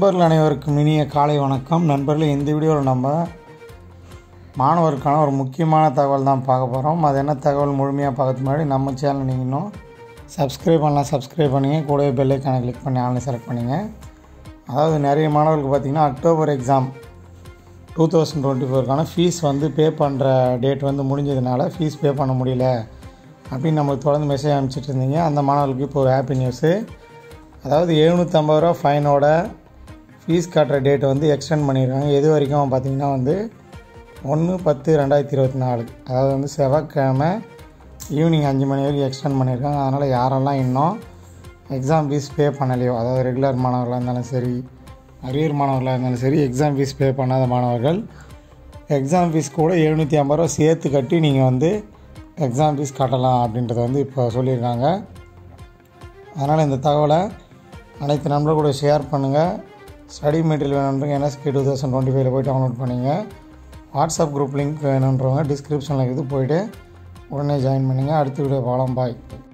நண்பர்கள் அனைவருக்கும் இனிய காலை வணக்கம் நண்பர்களே இந்த வீடியோவில் நம்ம மாணவருக்கான ஒரு முக்கியமான தகவல் தான் பார்க்க போகிறோம் அது என்ன தகவல் முழுமையாக பார்க்கறதுக்கு முன்னாடி நம்ம சேனல் நீங்கள் இன்னும் சப்ஸ்கிரைப் பண்ணலாம் சப்ஸ்கிரைப் பண்ணிங்க கூடவே பெல்லைக்கான கிளிக் பண்ணி ஆன்லைன் செலக்ட் பண்ணிங்க அதாவது நிறைய மாணவர்களுக்கு பார்த்திங்கன்னா October exam two thousand twenty ஃபோருக்கான ஃபீஸ் வந்து பே பண்ணுற டேட் வந்து முடிஞ்சதுனால ஃபீஸ் பே பண்ண முடியல அப்படின்னு நமக்கு தொடர்ந்து மெசேஜ் அனுப்பிச்சிட்டு இருந்தீங்க அந்த மாணவர்களுக்கு இப்போ ஒரு ஹாப்பி நியூஸு அதாவது எழுநூற்றம்பது ரூபா ஃபைனோட ஃபீஸ் கட்டுற டேட்டை வந்து எக்ஸ்டெண்ட் பண்ணியிருக்காங்க எது வரைக்கும் பார்த்திங்கன்னா வந்து ஒன்று பத்து ரெண்டாயிரத்தி இருபத்தி நாலு அதாவது வந்து செவ்வாய்க்கிழமை ஈவினிங் அஞ்சு மணி வரைக்கும் எக்ஸ்டெண்ட் பண்ணியிருக்காங்க அதனால் யாரெல்லாம் இன்னும் எக்ஸாம் ஃபீஸ் பே பண்ணலையோ அதாவது ரெகுலர் மாணவர்களாக இருந்தாலும் சரி அரியர் மாணவர்களாக இருந்தாலும் சரி எக்ஸாம் ஃபீஸ் பே பண்ணாத மாணவர்கள் எக்ஸாம் ஃபீஸ் கூட எழுநூற்றி ஐம்பது ரூபா சேர்த்து கட்டி நீங்கள் வந்து எக்ஸாம் ஃபீஸ் கட்டலாம் அப்படின்றத வந்து இப்போ சொல்லியிருக்காங்க அதனால் இந்த தகவலை அனைத்து நண்பர்கள் கூட ஷேர் பண்ணுங்கள் ஸ்டடி மெட்டீரியல் வேணுன்றவங்க என்எஸ்கே டூ தௌசண்ட் டுவெண்ட்டி ஃபைவ்ல போய் டவுன்லோட் பண்ணிங்க வாட்ஸ்அப் குரூப் லிங்க் வேணுன்றவங்க டிஸ்கிரிப்ஷனில் இருக்குது போயிட்டு உடனே ஜாயின் பண்ணுங்கள் அடுத்த வீடியோ பார்க்கலாம் பாய்